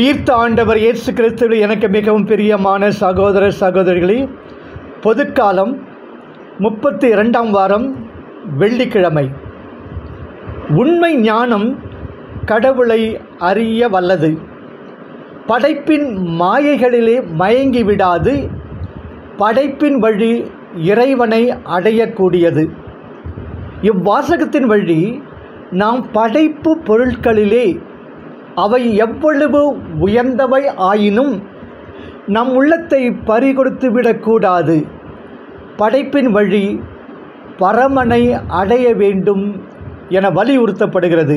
உயிர்த்த ஆண்டவர் இயேசு கிறிஸ்துவில் எனக்கு மிகவும் பிரியமான சகோதர சகோதரிகளே பொதுக்காலம் முப்பத்தி இரண்டாம் வாரம் வெள்ளிக்கிழமை உண்மை ஞானம் கடவுளை அறிய வல்லது படைப்பின் மாயைகளிலே மயங்கி விடாது படைப்பின் வழி இறைவனை அடையக்கூடியது இவ்வாசகத்தின் வழி நாம் படைப்பு பொருட்களிலே அவை எவ்வளவு உயர்ந்தவை ஆயினும் நம் உள்ளத்தை பறிகொடுத்து விடக்கூடாது படைப்பின் வழி பரமனை அடைய வேண்டும் என வலியுறுத்தப்படுகிறது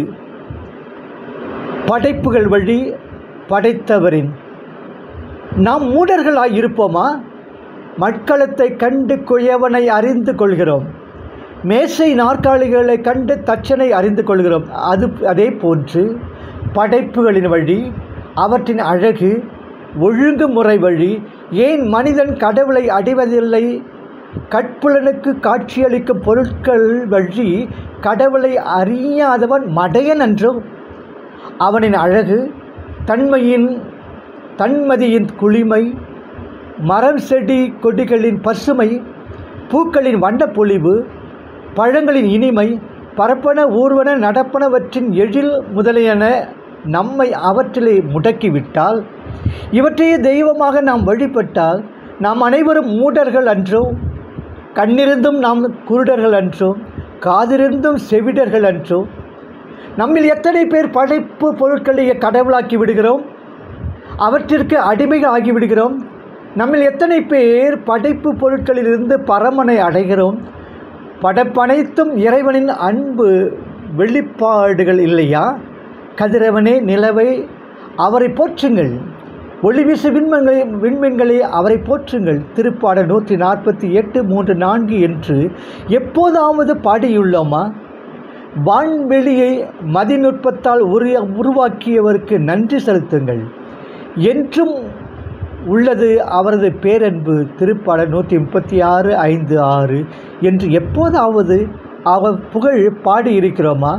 படைப்புகள் வழி படைத்தவரின் நாம் மூடர்களாய் இருப்போமா மட்களத்தை கண்டு குயவனை அறிந்து கொள்கிறோம் மேசை நாற்காலிகளை கண்டு தச்சனை அறிந்து கொள்கிறோம் அது அதே போன்று படைப்புகளின் வழி அவற்றின் அழகு ஒழுங்குமுறை வழி ஏன் மனிதன் கடவுளை அடைவதில்லை கட்புலனுக்கு காட்சியளிக்கும் பொருட்கள் வழி கடவுளை அறியாதவன் மடையன் என்றும் அவனின் அழகு தன்மையின் தன்மதியின் குளிமை மரம் செடி கொடிகளின் பசுமை பூக்களின் வண்ணப்பொழிவு பழங்களின் இனிமை பரப்பன ஊர்வன நடப்பனவற்றின் எழில் முதலியன நம்மை அவற்றிலே முடக்கிவிட்டால் இவற்றையே தெய்வமாக நாம் வழிபட்டால் நாம் அனைவரும் மூடர்கள் அன்றோ கண்ணிருந்தும் நாம் குருடர்கள் அன்றோ காதிருந்தும் செவிடர்கள் அன்றோ நம்மில் எத்தனை பேர் படைப்பு பொருட்களை கடவுளாக்கி விடுகிறோம் அவற்றிற்கு அடிமைகள் ஆகிவிடுகிறோம் நம்மில் எத்தனை பேர் படைப்பு பொருட்களிலிருந்து பரமனை அடைகிறோம் படைப்பனைத்தும் இறைவனின் அன்பு வெளிப்பாடுகள் இல்லையா கதிரவனே நிலவை அவரை போற்றுங்கள் ஒளிவீசு விண்மீன்களை விண்மீன்களே அவரை போற்றுங்கள் திருப்பாடல் நூற்றி நாற்பத்தி எட்டு மூன்று நான்கு என்று எப்போதாவது பாடியுள்ளோமா வான்வெளியை மதிநுட்பத்தால் உரிய உருவாக்கியவருக்கு நன்றி செலுத்துங்கள் என்றும் உள்ளது அவரது பேரன்பு திருப்பாடல் நூற்றி முப்பத்தி ஆறு ஐந்து ஆறு என்று எப்போதாவது அவர் புகழ் பாடியிருக்கிறோமா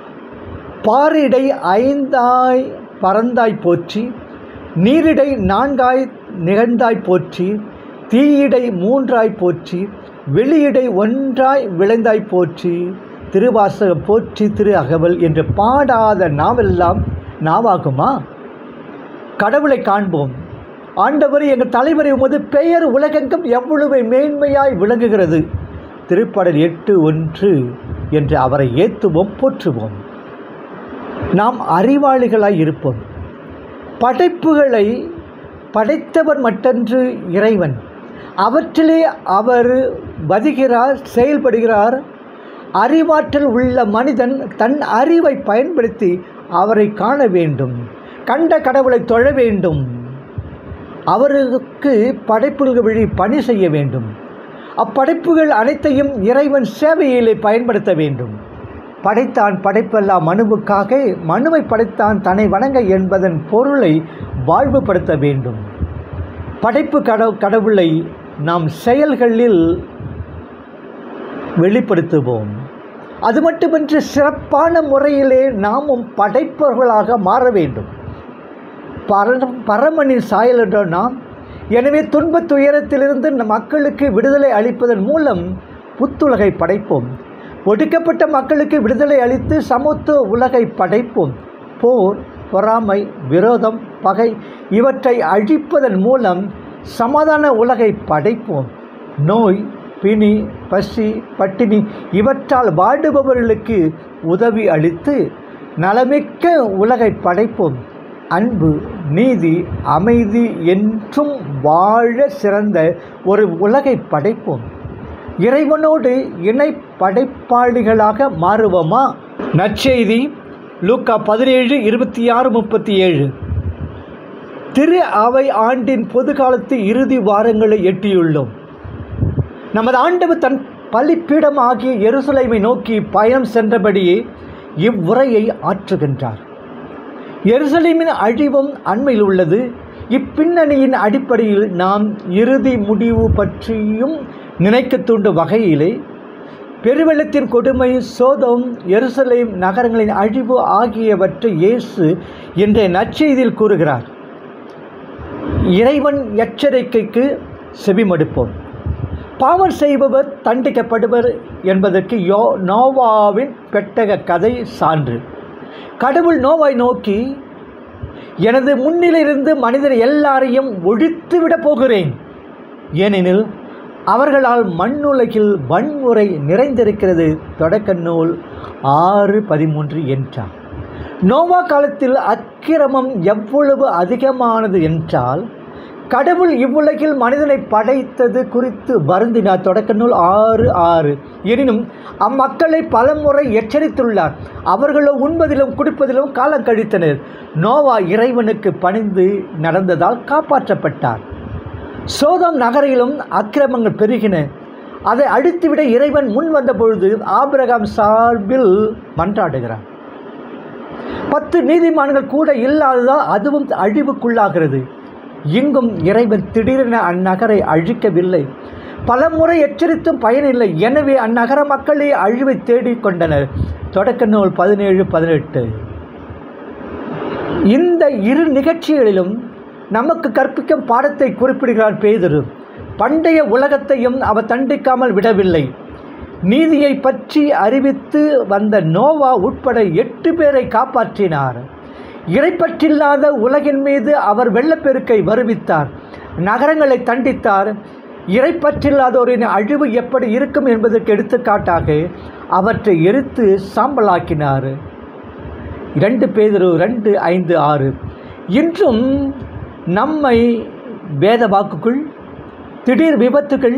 பாரிடை ஐந்தாய் பறந்தாய் போற்றி நீரிடை நான்காய் நிகழ்ந்தாய் போற்றி தீயிடை மூன்றாய் போற்றி வெளியிடை ஒன்றாய் விளைந்தாய் போற்றி திருவாசகம் போற்றி திரு அகவல் என்று பாடாத நாவெல்லாம் நாவாகுமா கடவுளை காண்போம் ஆண்டவர் எங்கள் தலைவரை உமது பெயர் உலகெங்கும் எவ்வளவு மேன்மையாய் விளங்குகிறது திருப்பாடல் எட்டு ஒன்று என்று அவரை ஏற்றுவோம் போற்றுவோம் நாம் அறிவாளிகளாய் இருப்போம் படைப்புகளை படைத்தவர் மட்டன்று இறைவன் அவற்றிலே அவர் வதிகிறார் செயல்படுகிறார் அறிவாற்றல் உள்ள மனிதன் தன் அறிவை பயன்படுத்தி அவரை காண வேண்டும் கண்ட கடவுளை தொழ வேண்டும் அவருக்கு படைப்புகள் வழி பணி செய்ய வேண்டும் அப்படைப்புகள் அனைத்தையும் இறைவன் சேவையிலே பயன்படுத்த வேண்டும் படைத்தான் படைப்பெல்லாம் மனுவுக்காக மனுவை படைத்தான் தன்னை வணங்க என்பதன் பொருளை வாழ்வுபடுத்த வேண்டும் படைப்பு கட கடவுளை நாம் செயல்களில் வெளிப்படுத்துவோம் அது மட்டுமின்றி சிறப்பான முறையிலே நாமும் படைப்பவர்களாக மாற வேண்டும் பரம் பரமனின் சாயல் என்ற நாம் எனவே துன்பத் துயரத்திலிருந்து மக்களுக்கு விடுதலை அளிப்பதன் மூலம் புத்துலகை படைப்போம் ஒடுக்கப்பட்ட மக்களுக்கு விடுதலை அளித்து சமத்துவ உலகை படைப்போம் போர் பொறாமை விரோதம் பகை இவற்றை அழிப்பதன் மூலம் சமாதான உலகை படைப்போம் நோய் பிணி பசி பட்டினி இவற்றால் வாடுபவர்களுக்கு உதவி அளித்து நலமிக்க உலகை படைப்போம் அன்பு நீதி அமைதி என்றும் வாழ சிறந்த ஒரு உலகை படைப்போம் இறைவனோடு இணை படைப்பாளிகளாக மாறுவோமா நற்செய்தி லூக்கா பதினேழு இருபத்தி ஆறு முப்பத்தி ஏழு திரு அவை ஆண்டின் பொதுகாலத்து இறுதி வாரங்களை எட்டியுள்ளோம் நமது ஆண்டவர் தன் பலிப்பீடம் ஆகிய எருசலேமை நோக்கி பயணம் சென்றபடியே இவ்வுரையை ஆற்றுகின்றார் எருசலேமின் அழிவும் அண்மையில் உள்ளது இப்பின்னணியின் அடிப்படையில் நாம் இறுதி முடிவு பற்றியும் நினைக்க தூண்டும் வகையிலே பெருவெள்ளத்தின் கொடுமை சோதம் எருசலேம் நகரங்களின் அழிவு ஆகியவற்றை இயேசு இன்றைய நற்செய்தியில் கூறுகிறார் இறைவன் எச்சரிக்கைக்கு செவிமடுப்போம் பாவம் செய்பவர் தண்டிக்கப்படுவர் என்பதற்கு யோ நோவாவின் பெட்டக கதை சான்று கடவுள் நோவாய் நோக்கி எனது முன்னிலிருந்து மனிதர் எல்லாரையும் ஒழித்துவிடப் போகிறேன் ஏனெனில் அவர்களால் மண்ணுலகில் வன்முறை நிறைந்திருக்கிறது தொடக்க நூல் ஆறு பதிமூன்று என்றார் நோவா காலத்தில் அக்கிரமம் எவ்வளவு அதிகமானது என்றால் கடவுள் இவ்வுலகில் மனிதனை படைத்தது குறித்து வருந்தினார் தொடக்க நூல் ஆறு ஆறு எனினும் அம்மக்களை பலமுறை எச்சரித்துள்ளார் அவர்களோ உண்பதிலும் குடிப்பதிலும் காலம் கழித்தனர் நோவா இறைவனுக்கு பணிந்து நடந்ததால் காப்பாற்றப்பட்டார் சோதம் நகரிலும் அக்கிரமங்கள் பெருகின அதை அழித்துவிட இறைவன் முன் வந்த பொழுது ஆபிரகாம் சார்பில் மன்றாடுகிறார் பத்து நீதிமான்கள் கூட இல்லாததால் அதுவும் அழிவுக்குள்ளாகிறது இங்கும் இறைவன் திடீரென அந்நகரை அழிக்கவில்லை பலமுறை எச்சரித்தும் பயனில்லை எனவே அந்நகர மக்களே அழிவை தேடிக் கொண்டனர் தொடக்க நூல் பதினேழு பதினெட்டு இந்த இரு நிகழ்ச்சிகளிலும் நமக்கு கற்பிக்கும் பாடத்தை குறிப்பிடுகிறார் பேதுரு பண்டைய உலகத்தையும் அவர் தண்டிக்காமல் விடவில்லை நீதியை பற்றி அறிவித்து வந்த நோவா உட்பட எட்டு பேரை காப்பாற்றினார் இறைப்பற்றில்லாத உலகின் மீது அவர் வெள்ளப்பெருக்கை வருவித்தார் நகரங்களை தண்டித்தார் இறைப்பற்றில்லாதோரின் அழிவு எப்படி இருக்கும் என்பதற்கு எடுத்துக்காட்டாக அவற்றை எரித்து சாம்பலாக்கினார் இரண்டு பேதரு ரெண்டு ஐந்து ஆறு இன்றும் நம்மை வேத வாக்குகள் திடீர் விபத்துகள்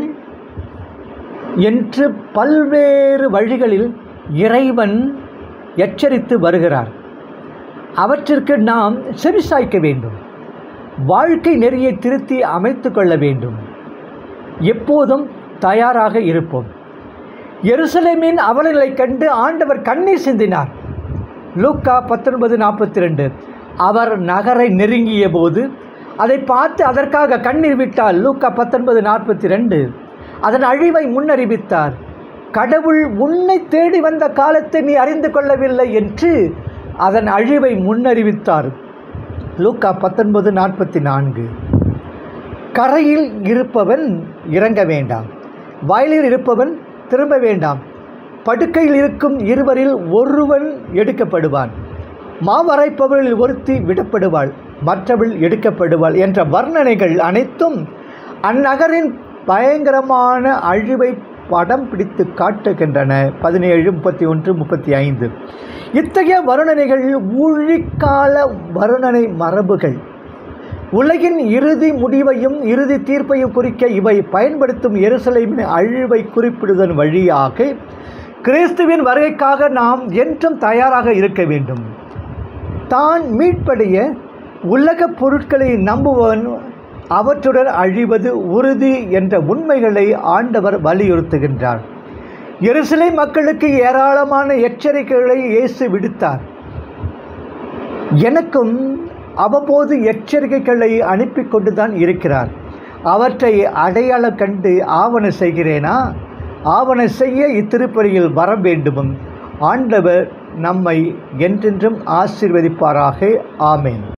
என்று பல்வேறு வழிகளில் இறைவன் எச்சரித்து வருகிறார் அவற்றிற்கு நாம் செவிசாய்க்க வேண்டும் வாழ்க்கை நெறியை திருத்தி அமைத்து கொள்ள வேண்டும் எப்போதும் தயாராக இருப்போம் எருசலேமின் அவலங்களை கண்டு ஆண்டவர் கண்ணீர் சிந்தினார் லூக்கா பத்தொன்பது நாற்பத்தி ரெண்டு அவர் நகரை நெருங்கிய போது அதை பார்த்து அதற்காக கண்ணீர் விட்டால் லூக்கா பத்தொன்பது நாற்பத்தி ரெண்டு அதன் அழிவை முன்னறிவித்தார் கடவுள் உன்னை தேடி வந்த காலத்தை நீ அறிந்து கொள்ளவில்லை என்று அதன் அழிவை முன்னறிவித்தார் லூக்கா பத்தொன்பது நாற்பத்தி நான்கு கரையில் இருப்பவன் இறங்க வேண்டாம் வயலில் இருப்பவன் திரும்ப வேண்டாம் படுக்கையில் இருக்கும் இருவரில் ஒருவன் எடுக்கப்படுவான் மாவரைப்பவரில் ஒருத்தி விடப்படுவாள் மற்றவள் எடுக்கப்படுவாள் என்ற வர்ணனைகள் அனைத்தும் அந்நகரின் பயங்கரமான அழிவை படம் பிடித்து காட்டுகின்றன பதினேழு முப்பத்தி ஒன்று முப்பத்தி ஐந்து இத்தகைய வருணனைகள் ஊழிக்கால வருணனை மரபுகள் உலகின் இறுதி முடிவையும் இறுதி தீர்ப்பையும் குறிக்க இவை பயன்படுத்தும் எருசலேமின் அழிவை குறிப்பிடுவதன் வழியாக கிறிஸ்துவின் வருகைக்காக நாம் என்றும் தயாராக இருக்க வேண்டும் தான் மீட்படைய உலகப் பொருட்களை நம்புவன் அவற்றுடன் அழிவது உறுதி என்ற உண்மைகளை ஆண்டவர் வலியுறுத்துகின்றார் எருசலை மக்களுக்கு ஏராளமான எச்சரிக்கைகளை இயேசு விடுத்தார் எனக்கும் அவ்வப்போது எச்சரிக்கைகளை அனுப்பி கொண்டுதான் இருக்கிறார் அவற்றை அடையாளம் கண்டு ஆவண செய்கிறேனா ஆவண செய்ய இத்திருப்பலியில் வர வேண்டுமும் ஆண்டவர் நம்மை என்றென்றும் ஆசீர்வதிப்பாராக ஆமேன்